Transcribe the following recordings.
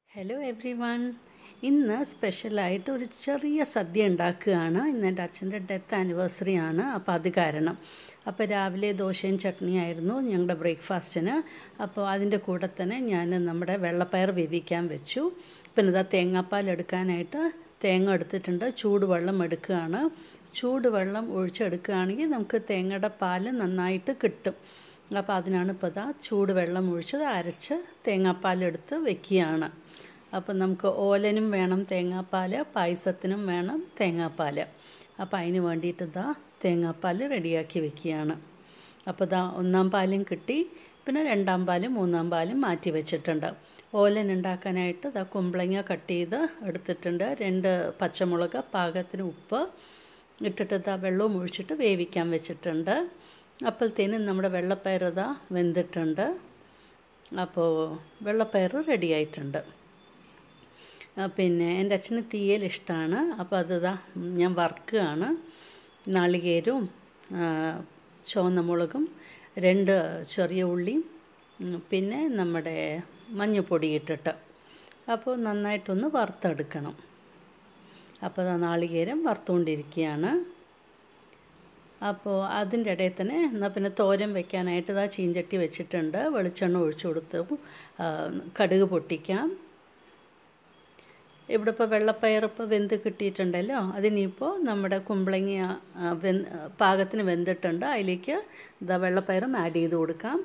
hello every one ഇന്ന് സ്പെഷ്യലായിട്ട് ഒരു ചെറിയ സദ്യ ഉണ്ടാക്കുകയാണ് ഇന്ന് എൻ്റെ അച്ഛൻ്റെ ഡെത്ത് ആനിവേഴ്സറി ആണ് അപ്പോൾ അത് കാരണം അപ്പോൾ രാവിലെ ദോശയും ചട്നിയായിരുന്നു ഞങ്ങളുടെ ബ്രേക്ക്ഫാസ്റ്റിന് അപ്പോൾ അതിൻ്റെ കൂടെ തന്നെ ഞാൻ നമ്മുടെ വെള്ളപ്പയർ വേവിക്കാൻ വെച്ചു പിന്നെ ഇതാ തേങ്ങാപ്പാൽ എടുക്കാനായിട്ട് തേങ്ങ എടുത്തിട്ടുണ്ട് ചൂടുവെള്ളം എടുക്കുകയാണ് ചൂടുവെള്ളം ഒഴിച്ചെടുക്കുകയാണെങ്കിൽ നമുക്ക് തേങ്ങയുടെ പാല് നന്നായിട്ട് കിട്ടും അപ്പോൾ അതിനാണ് ഇപ്പോൾ ഇതാ ചൂടുവെള്ളം ഒഴിച്ചത് അരച്ച് തേങ്ങാപ്പാലെടുത്ത് വെക്കുകയാണ് അപ്പം നമുക്ക് ഓലനും വേണം തേങ്ങാപ്പാൽ പായസത്തിനും വേണം തേങ്ങാപ്പാൽ അപ്പോൾ അതിന് വേണ്ടിയിട്ട് ഇതാ തേങ്ങാപ്പാൽ റെഡിയാക്കി വെക്കുകയാണ് അപ്പോൾ ഇതാ ഒന്നാം പാലും കിട്ടി പിന്നെ രണ്ടാം പാലും മൂന്നാം പാലും മാറ്റി വെച്ചിട്ടുണ്ട് ഓലൻ ഉണ്ടാക്കാനായിട്ട് ഇതാ കുമ്പളങ്ങ കട്ട് ചെയ്ത് എടുത്തിട്ടുണ്ട് രണ്ട് പച്ചമുളക് പാകത്തിന് ഉപ്പ് ഇട്ടിട്ട് ഇതാ വെള്ളവും ഒഴിച്ചിട്ട് വേവിക്കാൻ വെച്ചിട്ടുണ്ട് അപ്പോഴത്തേനും നമ്മുടെ വെള്ളപ്പയർ ഇതാ വെന്തിട്ടുണ്ട് അപ്പോൾ വെള്ളപ്പയർ റെഡി ആയിട്ടുണ്ട് പിന്നെ എൻ്റെ അച്ഛന് തീയൽ ഇഷ്ടമാണ് അപ്പോൾ അതിതാ ഞാൻ വറുക്കുകയാണ് നാളികേരവും ചുവന്ന മുളകും രണ്ട് ചെറിയ ഉള്ളിയും പിന്നെ നമ്മുടെ മഞ്ഞൾപ്പൊടി ഇട്ടിട്ട് അപ്പോൾ നന്നായിട്ടൊന്ന് വറുത്തെടുക്കണം അപ്പോൾ നാളികേരം വറുത്തുകൊണ്ടിരിക്കുകയാണ് അപ്പോൾ അതിൻ്റെ ഇടയിൽ തന്നെ എന്നാൽ പിന്നെ തോരൻ വെക്കാനായിട്ട് ഇതാ ചീഞ്ചട്ടി വെച്ചിട്ടുണ്ട് വെളിച്ചെണ്ണ ഒഴിച്ചു കൊടുത്ത് കടുക് പൊട്ടിക്കാം ഇവിടെ ഇപ്പോൾ വെള്ളപ്പയർ ഇപ്പോൾ വെന്ത് കിട്ടിയിട്ടുണ്ടല്ലോ അതിനിപ്പോൾ നമ്മുടെ കുമ്പളങ്ങ വെ പാകത്തിന് വെന്തിട്ടുണ്ട് അതിലേക്ക് ഇതാ വെള്ളപ്പയറും ആഡ് ചെയ്ത് കൊടുക്കാം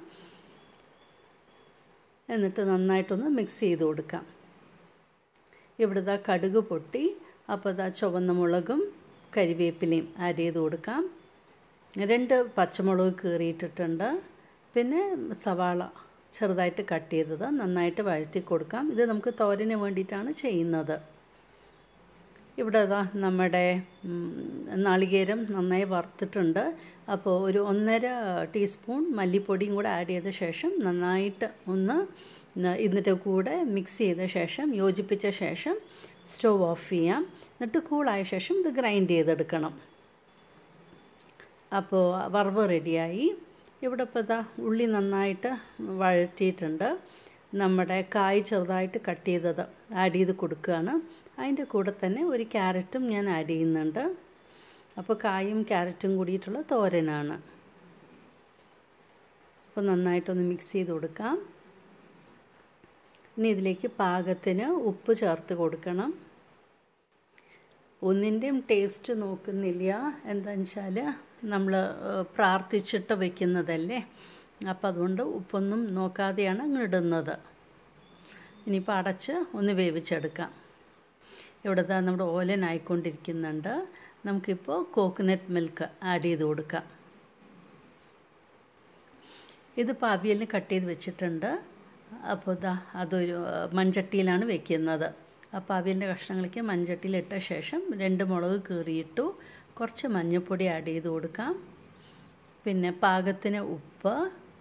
എന്നിട്ട് നന്നായിട്ടൊന്ന് മിക്സ് ചെയ്ത് കൊടുക്കാം ഇവിടെ ഇതാ കടുക് പൊട്ടി അപ്പോൾ ഇതാ ചുവന്ന മുളകും കരിവേപ്പിലയും ആഡ് ചെയ്ത് കൊടുക്കാം രണ്ട് പച്ചമുളക് കീറിയിട്ടിട്ടുണ്ട് പിന്നെ സവാള ചെറുതായിട്ട് കട്ട് ചെയ്തത് നന്നായിട്ട് വഴറ്റി കൊടുക്കാം ഇത് നമുക്ക് തോരന് വേണ്ടിയിട്ടാണ് ചെയ്യുന്നത് ഇവിടെ ഇതാ നമ്മുടെ നാളികേരം നന്നായി വറുത്തിട്ടുണ്ട് അപ്പോൾ ഒരു ഒന്നര ടീസ്പൂൺ മല്ലിപ്പൊടിയും കൂടെ ആഡ് ചെയ്ത ശേഷം നന്നായിട്ട് ഒന്ന് ഇതിൻ്റെ കൂടെ മിക്സ് ചെയ്ത ശേഷം യോജിപ്പിച്ച ശേഷം സ്റ്റവ് ഓഫ് ചെയ്യാം എന്നിട്ട് കൂളായ ശേഷം ഇത് ഗ്രൈൻഡ് ചെയ്തെടുക്കണം അപ്പോൾ വറവ് റെഡിയായി ഇവിടെ ഇപ്പോൾ ഇതാ ഉള്ളി നന്നായിട്ട് വഴറ്റിയിട്ടുണ്ട് നമ്മുടെ കായ് ചെറുതായിട്ട് കട്ട് ചെയ്തത് ആഡ് ചെയ്ത് കൊടുക്കുകയാണ് അതിൻ്റെ കൂടെ തന്നെ ഒരു ക്യാരറ്റും ഞാൻ ആഡ് ചെയ്യുന്നുണ്ട് അപ്പോൾ കായും ക്യാരറ്റും കൂടിയിട്ടുള്ള തോരനാണ് അപ്പോൾ നന്നായിട്ടൊന്ന് മിക്സ് ചെയ്ത് കൊടുക്കാം ഇനി ഇതിലേക്ക് പാകത്തിന് ഉപ്പ് ചേർത്ത് കൊടുക്കണം ഒന്നിൻ്റെയും ടേസ്റ്റ് നോക്കുന്നില്ല എന്താണെന്ന് വെച്ചാൽ നമ്മൾ പ്രാർത്ഥിച്ചിട്ട് വയ്ക്കുന്നതല്ലേ അപ്പോൾ അതുകൊണ്ട് ഉപ്പൊന്നും നോക്കാതെയാണ് അങ്ങ് ഇടുന്നത് ഇനിയിപ്പോൾ അടച്ച് ഒന്ന് വേവിച്ചെടുക്കാം ഇവിടെ നമ്മുടെ ഓലൻ ആയിക്കൊണ്ടിരിക്കുന്നുണ്ട് നമുക്കിപ്പോൾ കോക്കനട്ട് മിൽക്ക് ആഡ് ചെയ്ത് കൊടുക്കാം ഇതിപ്പോൾ അവിയലിന് കട്ട് ചെയ്ത് വെച്ചിട്ടുണ്ട് അപ്പോൾ ഇതാ അതൊരു മൺചട്ടിയിലാണ് വെക്കുന്നത് അപ്പോൾ അവിയലിൻ്റെ കഷ്ണങ്ങൾക്ക് മൺചട്ടിയിൽ ഇട്ട ശേഷം രണ്ട് മുളക് കീറിയിട്ടു കുറച്ച് മഞ്ഞൾപ്പൊടി ആഡ് ചെയ്ത് കൊടുക്കാം പിന്നെ പാകത്തിന് ഉപ്പ്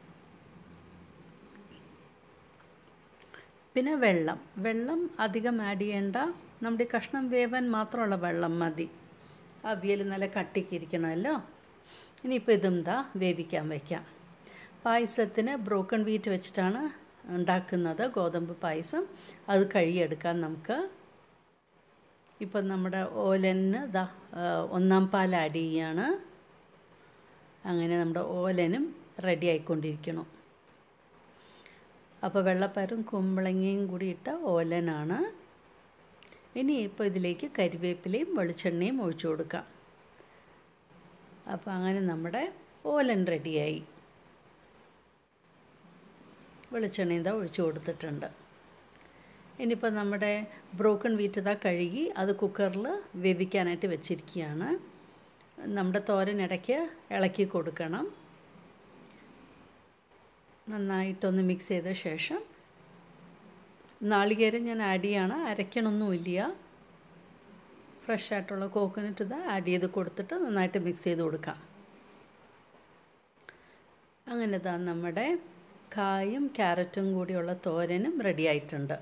പിന്നെ വെള്ളം വെള്ളം അധികം ആഡ് ചെയ്യേണ്ട നമ്മുടെ കഷ്ണം വേവാൻ മാത്രമുള്ള വെള്ളം മതി അവിയൽ നല്ല കട്ടിക്കിരിക്കണമല്ലോ ഇനിയിപ്പോൾ ഇതും ദാ വേവിക്കാൻ വയ്ക്കാം പായസത്തിന് ബ്രോക്കൺ വീറ്റ് വെച്ചിട്ടാണ് ഉണ്ടാക്കുന്നത് ഗോതമ്പ് പായസം അത് കഴുകിയെടുക്കാം നമുക്ക് ഇപ്പം നമ്മുടെ ഓലന് ഇതാ ഒന്നാം പാൽ ആഡ് ചെയ്യാണ് അങ്ങനെ നമ്മുടെ ഓലനും റെഡി ആയിക്കൊണ്ടിരിക്കണം അപ്പോൾ വെള്ളപ്പയറും കുമ്പളങ്ങയും കൂടി ഇട്ട ഓലനാണ് ഇനി ഇപ്പോൾ ഇതിലേക്ക് കരിവേപ്പിലയും വെളിച്ചെണ്ണയും ഒഴിച്ചു കൊടുക്കാം അപ്പോൾ അങ്ങനെ നമ്മുടെ ഓലൻ റെഡിയായി വെളിച്ചെണ്ണ ഇതാ ഒഴിച്ചു കൊടുത്തിട്ടുണ്ട് ഇനിയിപ്പോൾ നമ്മുടെ ബ്രോക്കൺ വീറ്റ് ഇതാ കഴുകി അത് കുക്കറിൽ വേവിക്കാനായിട്ട് വെച്ചിരിക്കുകയാണ് നമ്മുടെ തോരൻ ഇടയ്ക്ക് ഇളക്കി കൊടുക്കണം നന്നായിട്ടൊന്ന് മിക്സ് ചെയ്ത ശേഷം നാളികേരം ഞാൻ ആഡ് ചെയ്യാണ് അരയ്ക്കണമൊന്നുമില്ല ഫ്രഷ് ആയിട്ടുള്ള കോക്കനട്ട് ഇതാ ആഡ് ചെയ്ത് കൊടുത്തിട്ട് നന്നായിട്ട് മിക്സ് ചെയ്ത് കൊടുക്കാം അങ്ങനെ ഇതാ നമ്മുടെ കായും ക്യാരറ്റും കൂടിയുള്ള തോരനും റെഡി ആയിട്ടുണ്ട്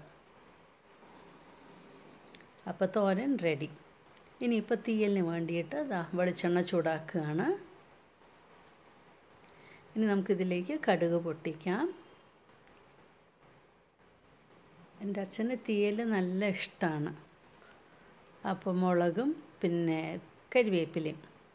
അപ്പോൾ തോരൻ റെഡി ഇനിയിപ്പോൾ തീയലിന് വേണ്ടിയിട്ട് ഇതാ വെളിച്ചെണ്ണ ചൂടാക്കുകയാണ് ഇനി നമുക്കിതിലേക്ക് കടുക് പൊട്ടിക്കാം എൻ്റെ അച്ഛന് തീയൽ നല്ല ഇഷ്ടമാണ് അപ്പോൾ മുളകും പിന്നെ കരിവേപ്പിലയും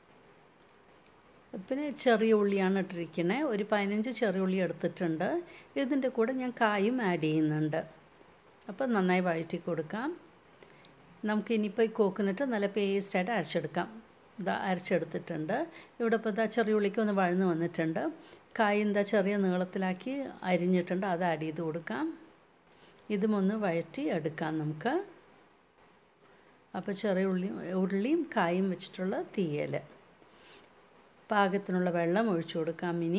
പിന്നെ ചെറിയ ഉള്ളിയാണ് ഇട്ടിരിക്കുന്നത് ഒരു പതിനഞ്ച് ചെറിയ ഉള്ളി എടുത്തിട്ടുണ്ട് ഇതിൻ്റെ കൂടെ ഞാൻ കായും ആഡ് ചെയ്യുന്നുണ്ട് അപ്പോൾ നന്നായി വഴറ്റി കൊടുക്കാം നമുക്ക് ഇനിയിപ്പോൾ ഈ കോക്കനട്ട് നല്ല പേസ്റ്റായിട്ട് അരച്ചെടുക്കാം ഇതാ അരച്ചെടുത്തിട്ടുണ്ട് ഇവിടെ ഇപ്പോൾ ഇതാ ചെറിയ ഉള്ളിക്ക് ഒന്ന് വഴന്ന് വന്നിട്ടുണ്ട് കായ് എന്താ ചെറിയ നീളത്തിലാക്കി അരിഞ്ഞിട്ടുണ്ട് അത് ആഡ് ചെയ്ത് കൊടുക്കാം ഇതും ഒന്ന് വഴറ്റി എടുക്കാം നമുക്ക് അപ്പോൾ ചെറിയ ഉള്ളി ഉരുളിയും കായും വെച്ചിട്ടുള്ള തീയൽ പാകത്തിനുള്ള വെള്ളം ഒഴിച്ചു കൊടുക്കാം ഇനി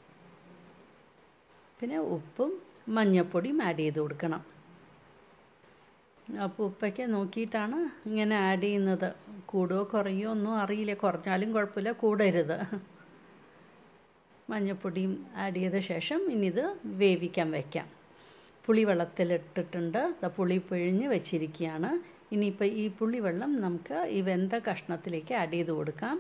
പിന്നെ ഉപ്പും മഞ്ഞൾപ്പൊടിയും ആഡ് ചെയ്ത് കൊടുക്കണം അപ്പോൾ ഉപ്പൊക്കെ നോക്കിയിട്ടാണ് ഇങ്ങനെ ആഡ് ചെയ്യുന്നത് കൂടുകയോ കുറയോ ഒന്നും അറിയില്ല കുറഞ്ഞാലും കുഴപ്പമില്ല കൂടരുത് മഞ്ഞൾപ്പൊടിയും ആഡ് ചെയ്ത ശേഷം ഇനി ഇത് വേവിക്കാൻ വയ്ക്കാം പുളി വെള്ളത്തിലിട്ടിട്ടുണ്ട് പുളി പിഴിഞ്ഞ് വെച്ചിരിക്കുകയാണ് ഇനിയിപ്പോൾ ഈ പുളി വെള്ളം നമുക്ക് ഈ വെന്ത കഷ്ണത്തിലേക്ക് ആഡ് ചെയ്ത് കൊടുക്കാം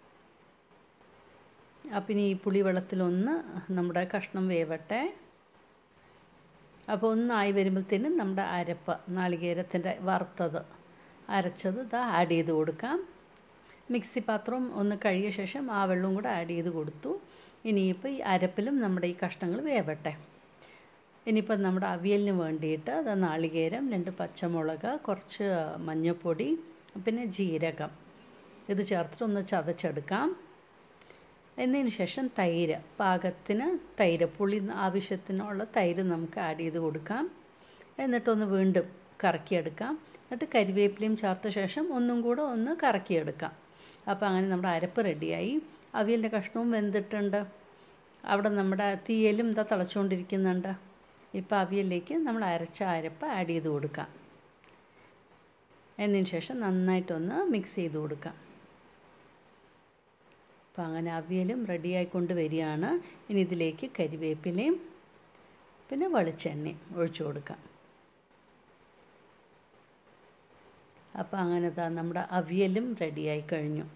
അപ്പം ഇനി ഈ പുളി വെള്ളത്തിലൊന്ന് നമ്മുടെ കഷ്ണം വേവട്ടെ അപ്പോൾ ഒന്നായി വരുമ്പോഴത്തേനും നമ്മുടെ അരപ്പ് നാളികേരത്തിൻ്റെ വറുത്തത് അരച്ചത് ഇതാ ആഡ് ചെയ്ത് കൊടുക്കാം മിക്സി പാത്രം ഒന്ന് കഴിയ ശേഷം ആ വെള്ളവും കൂടെ ആഡ് ചെയ്ത് കൊടുത്തു ഇനിയിപ്പോൾ ഈ അരപ്പിലും നമ്മുടെ ഈ കഷ്ണങ്ങൾ വേവട്ടെ ഇനിയിപ്പോൾ നമ്മുടെ അവിയലിന് വേണ്ടിയിട്ട് അത് നാളികേരം രണ്ട് പച്ചമുളക് കുറച്ച് മഞ്ഞൾപ്പൊടി പിന്നെ ജീരകം ഇത് ചേർത്തിട്ട് ഒന്ന് ചതച്ചെടുക്കാം എന്നതിന് ശേഷം തൈര് പാകത്തിന് തൈര് പുളി ആവശ്യത്തിനുള്ള തൈര് നമുക്ക് ആഡ് ചെയ്ത് കൊടുക്കാം എന്നിട്ടൊന്ന് വീണ്ടും കറക്കിയെടുക്കാം എന്നിട്ട് കരിവേപ്പിലയും ചേർത്ത ശേഷം ഒന്നും കൂടെ ഒന്ന് കറക്കിയെടുക്കാം അപ്പോൾ അങ്ങനെ നമ്മുടെ അരപ്പ് റെഡിയായി അവിയലിൻ്റെ കഷ്ണവും വെന്തിട്ടുണ്ട് അവിടെ നമ്മുടെ തീയലും ഇതാ തിളച്ചുകൊണ്ടിരിക്കുന്നുണ്ട് ഇപ്പോൾ അവിയലിലേക്ക് നമ്മൾ അരച്ച അരപ്പ് ആഡ് ചെയ്ത് കൊടുക്കാം എന്നതിന് ശേഷം നന്നായിട്ടൊന്ന് മിക്സ് ചെയ്ത് കൊടുക്കാം അപ്പോൾ അങ്ങനെ അവിയലും റെഡിയായിക്കൊണ്ട് വരികയാണ് ഇനി ഇതിലേക്ക് കരിവേപ്പിലയും പിന്നെ വെളിച്ചെണ്ണയും ഒഴിച്ചു കൊടുക്കാം അപ്പോൾ അങ്ങനെ താ നമ്മുടെ അവിയലും റെഡിയായി കഴിഞ്ഞു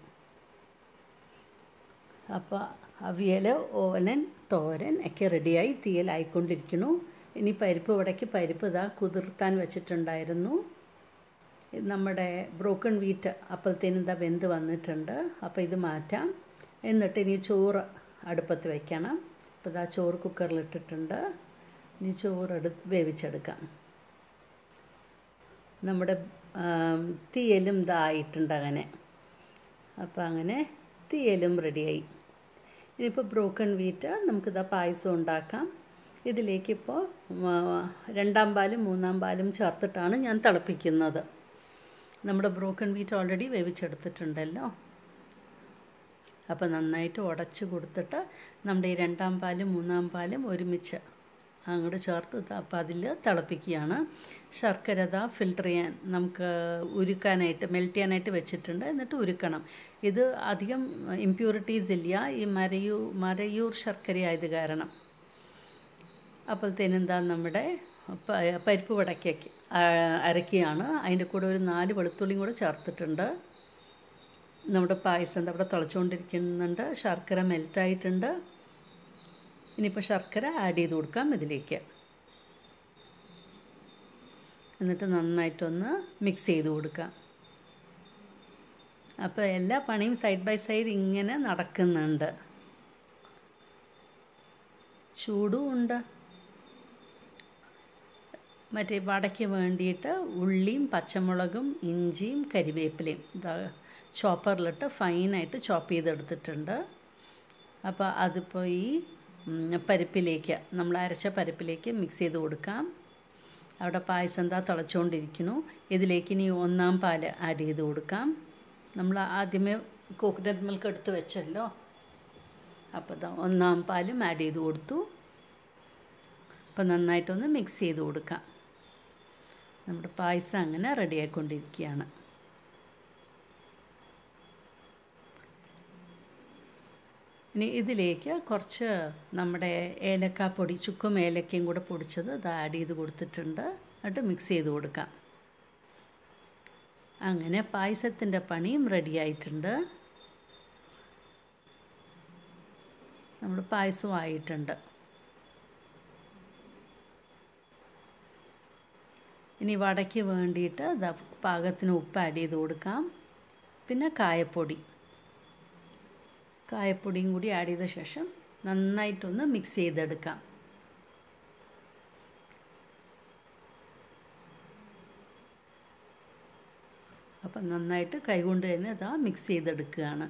അപ്പോൾ അവിയൽ ഓലൻ തോരൻ ഒക്കെ റെഡിയായി തീയലായിക്കൊണ്ടിരിക്കുന്നു ഇനി പരിപ്പ് ഇവിടേക്ക് പരിപ്പ് ഇതാ കുതിർത്താൻ വെച്ചിട്ടുണ്ടായിരുന്നു നമ്മുടെ ബ്രോക്കൺ വീറ്റ് അപ്പോഴത്തേനും ഇതാ വെന്ത് വന്നിട്ടുണ്ട് അപ്പോൾ ഇത് മാറ്റാം എന്നിട്ട് ഇനി ചോറ് അടുപ്പത്ത് വയ്ക്കണം അപ്പോൾ ഇതാ ചോറ് കുക്കറിലിട്ടിട്ടുണ്ട് ഇനി ചോറ് എടു വേവിച്ചെടുക്കാം നമ്മുടെ തീയലും ഇതായിട്ടുണ്ട് അങ്ങനെ അപ്പോൾ അങ്ങനെ തീയലും റെഡിയായി ഇനിയിപ്പോൾ ബ്രോക്കൺ വീറ്റ് നമുക്കിതാ പായസം ഉണ്ടാക്കാം ഇതിലേക്കിപ്പോൾ രണ്ടാം പാലും മൂന്നാം പാലും ചേർത്തിട്ടാണ് ഞാൻ തിളപ്പിക്കുന്നത് നമ്മുടെ ബ്രോക്കൺ വീറ്റ് ഓൾറെഡി വേവിച്ചെടുത്തിട്ടുണ്ടല്ലോ അപ്പോൾ നന്നായിട്ട് ഉടച്ച് കൊടുത്തിട്ട് നമ്മുടെ ഈ രണ്ടാം പാലും മൂന്നാം പാലും ഒരുമിച്ച് അങ്ങോട്ട് ചേർത്ത് അപ്പോൾ അതിൽ തിളപ്പിക്കുകയാണ് ശർക്കര ഇതാ ഫിൽട്ടർ ചെയ്യാൻ നമുക്ക് ഉരുക്കാനായിട്ട് മെൽറ്റ് ചെയ്യാനായിട്ട് വെച്ചിട്ടുണ്ട് എന്നിട്ട് ഉരുക്കണം ഇത് അധികം ഇമ്പ്യൂരിറ്റീസ് ഇല്ല ഈ മരയൂ മരയൂർ ശർക്കര ആയത് കാരണം അപ്പോഴത്തേനെന്താ നമ്മുടെ പരിപ്പ് വടക്കേക്ക് അരക്കുകയാണ് അതിൻ്റെ കൂടെ ഒരു നാല് വെളുത്തുള്ളിയും കൂടെ ചേർത്തിട്ടുണ്ട് നമ്മുടെ പായസം അവിടെ തിളച്ചുകൊണ്ടിരിക്കുന്നുണ്ട് ശർക്കര മെൽറ്റായിട്ടുണ്ട് ഇനിയിപ്പോൾ ശർക്കര ആഡ് ചെയ്ത് കൊടുക്കാം ഇതിലേക്ക് എന്നിട്ട് നന്നായിട്ടൊന്ന് മിക്സ് ചെയ്ത് കൊടുക്കാം അപ്പോൾ എല്ലാ പണിയും സൈഡ് ബൈ സൈഡ് ഇങ്ങനെ നടക്കുന്നുണ്ട് ചൂടും ഉണ്ട് മറ്റേ വടയ്ക്ക് വേണ്ടിയിട്ട് ഉള്ളിയും പച്ചമുളകും ഇഞ്ചിയും കരിവേപ്പിലയും ഇതാ ചോപ്പറിലിട്ട് ഫൈനായിട്ട് ചോപ്പ് ചെയ്തെടുത്തിട്ടുണ്ട് അപ്പോൾ അതിപ്പോൾ ഈ പരിപ്പിലേക്ക് നമ്മൾ അരച്ച പരിപ്പിലേക്ക് മിക്സ് ചെയ്ത് കൊടുക്കാം അവിടെ പായസം എന്താ തിളച്ചുകൊണ്ടിരിക്കുന്നു ഇതിലേക്ക് ഇനി ഒന്നാം പാല് ആഡ് ചെയ്ത് കൊടുക്കാം നമ്മൾ ആദ്യമേ കോക്കനട്ട് മിൽക്ക് എടുത്ത് വെച്ചല്ലോ അപ്പോൾ ഇതാ ഒന്നാം പാലും ആഡ് ചെയ്ത് കൊടുത്തു അപ്പോൾ നന്നായിട്ടൊന്ന് മിക്സ് ചെയ്ത് കൊടുക്കാം നമ്മുടെ പായസം അങ്ങനെ റെഡിയായിക്കൊണ്ടിരിക്കുകയാണ് ഇനി ഇതിലേക്ക് കുറച്ച് നമ്മുടെ ഏലക്കാപ്പൊടി ചുക്കും ഏലക്കയും കൂടെ പൊടിച്ചത് ഇത് ആഡ് ചെയ്ത് കൊടുത്തിട്ടുണ്ട് എന്നിട്ട് മിക്സ് ചെയ്ത് കൊടുക്കാം അങ്ങനെ പായസത്തിൻ്റെ പണിയും റെഡി ആയിട്ടുണ്ട് നമ്മുടെ പായസവും ആയിട്ടുണ്ട് ഇനി വടയ്ക്ക് വേണ്ടിയിട്ട് ദാ പാകത്തിന് ഉപ്പ് ആഡ് ചെയ്ത് കൊടുക്കാം പിന്നെ കായപ്പൊടി കായപ്പൊടിയും കൂടി ആഡ് ചെയ്ത ശേഷം നന്നായിട്ടൊന്ന് മിക്സ് ചെയ്തെടുക്കാം അപ്പം നന്നായിട്ട് കൈകൊണ്ട് തന്നെ ഇതാ മിക്സ് ചെയ്തെടുക്കുകയാണ്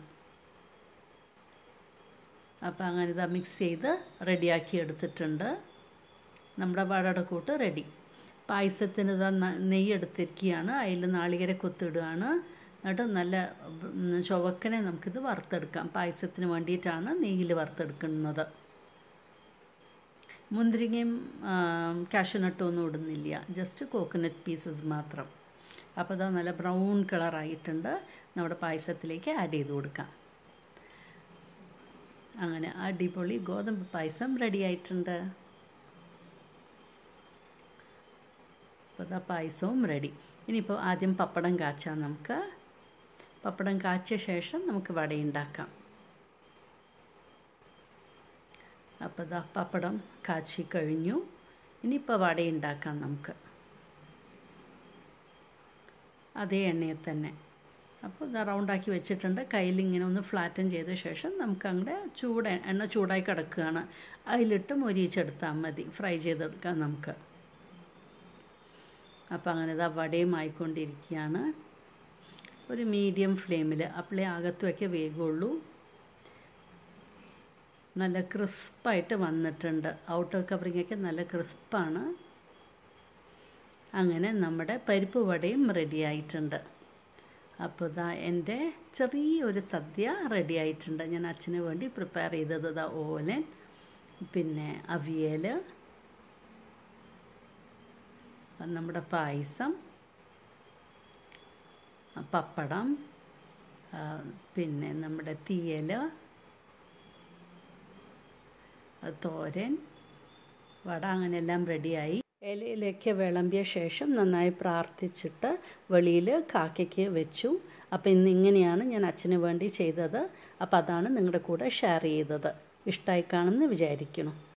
അപ്പം അങ്ങനെ ഇതാ മിക്സ് ചെയ്ത് റെഡിയാക്കി എടുത്തിട്ടുണ്ട് നമ്മുടെ വടടക്കൂട്ട് റെഡി പായസത്തിന് ഇതാ നെയ്യ് എടുത്തിരിക്കുകയാണ് അതിൽ നാളികേര കൊത്തിടുകയാണ് എന്നിട്ട് നല്ല ചുവക്കനെ നമുക്കിത് വറുത്തെടുക്കാം പായസത്തിന് വേണ്ടിയിട്ടാണ് നെയ്യിൽ വറുത്തെടുക്കുന്നത് മുന്തിരിങ്ങയും കാഷ്യൂനട്ടും ഒന്നും ഇടുന്നില്ല ജസ്റ്റ് കോക്കനട്ട് പീസസ് മാത്രം അപ്പോൾ അത് നല്ല ബ്രൗൺ കളറായിട്ടുണ്ട് നമ്മുടെ പായസത്തിലേക്ക് ആഡ് ചെയ്ത് കൊടുക്കാം അങ്ങനെ അടിപൊളി ഗോതമ്പ് പായസം റെഡി ആയിട്ടുണ്ട് അപ്പോൾ ഇതാ പായസവും റെഡി ഇനിയിപ്പോൾ ആദ്യം പപ്പടം കാച്ചാം നമുക്ക് പപ്പടം കാച്ചിയ ശേഷം നമുക്ക് വടയുണ്ടാക്കാം അപ്പോൾ ഇതാ പപ്പടം കാച്ചി കഴിഞ്ഞു ഇനിയിപ്പോൾ വടയുണ്ടാക്കാം നമുക്ക് അതേ എണ്ണയിൽ തന്നെ അപ്പോൾ ഇത് റൗണ്ടാക്കി വെച്ചിട്ടുണ്ട് കയ്യിൽ ഇങ്ങനെ ഒന്ന് ഫ്ലാറ്റൻ ചെയ്ത ശേഷം നമുക്ക് അങ്ങടെ ചൂട് എണ്ണ ചൂടായി കിടക്കുകയാണ് അതിലിട്ട് മൊരിയിച്ചെടുത്താൽ മതി ഫ്രൈ ചെയ്തെടുക്കാം നമുക്ക് അപ്പോൾ അങ്ങനെ ഇതാ വടയും ആയിക്കൊണ്ടിരിക്കുകയാണ് ഒരു മീഡിയം ഫ്ലെയിമിൽ അപ്പോഴേ അകത്തുമൊക്കെ വേഗമുള്ളൂ നല്ല ക്രിസ്പായിട്ട് വന്നിട്ടുണ്ട് ഔട്ടർ കവറിങ്ങൊക്കെ നല്ല ക്രിസ്പാണ് അങ്ങനെ നമ്മുടെ പരിപ്പ് വടയും റെഡി ആയിട്ടുണ്ട് അപ്പോൾ ഇതാ എൻ്റെ ചെറിയൊരു സദ്യ റെഡി ആയിട്ടുണ്ട് ഞാൻ അച്ഛന് വേണ്ടി പ്രിപ്പയർ ചെയ്തത് ഇതാ ഓലൻ പിന്നെ അവിയൽ നമ്മുടെ പായസം പപ്പടം പിന്നെ നമ്മുടെ തീയൽ തോരൻ വട അങ്ങനെയെല്ലാം റെഡിയായി ഇലയിലേക്ക് വിളമ്പിയ ശേഷം നന്നായി പ്രാർത്ഥിച്ചിട്ട് വെളിയിൽ കാക്കയ്ക്ക് വെച്ചു അപ്പോൾ ഇന്ന് ഇങ്ങനെയാണ് ഞാൻ അച്ഛന് വേണ്ടി ചെയ്തത് അപ്പോൾ അതാണ് നിങ്ങളുടെ കൂടെ ഷെയർ ചെയ്തത് ഇഷ്ടമായി കാണുമെന്ന് വിചാരിക്കണം